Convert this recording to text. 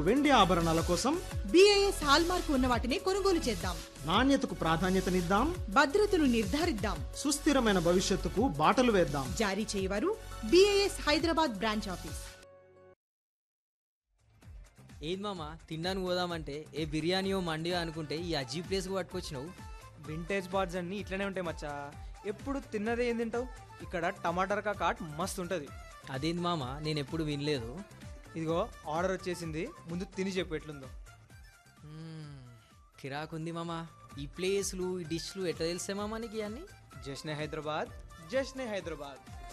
వెండి ఆభరణాల కోసం బిఐఎస్ హాల్ మార్క్ ఉన్న వాటిని కొనుగోలు చేద్దాం నాణ్యతకు ప్రాధాన్యతనిద్దాం భద్రతను నిర్ధారిద్దాం సుస్థిరమైన భవిష్యత్తుకు బాటలు వేద్దాం జారీ చేయవారు బిఐఎస్ హైదరాబాద్ బ్రాంచ్ ఆఫీస్ ఏది మామ తినడానికి పోదామంటే ఏ బిర్యానీయో మండియో అనుకుంటే ఈ అజీ ప్లేస్కి పట్టుకొచ్చినావు వింటేజ్ బార్డ్స్ అన్ని ఇట్లనే ఉంటాయి మచ్చా ఎప్పుడు తిన్నదే ఏం తింటావు ఇక్కడ టమాటర్ కాట్ మస్తు ఉంటుంది అదేంది మామ నేను ఎప్పుడు వినలేదు ఇదిగో ఆర్డర్ వచ్చేసింది ముందు తిని చెప్పు ఎట్లుందో మ్మ్, కిరాకుంది మామ ఈ ప్లేస్లు ఈ డిష్లు ఎట్లా తెలిసే మామ నీకు ఇవన్నీ జశ్నే హైదరాబాద్ జశ్నే హైదరాబాద్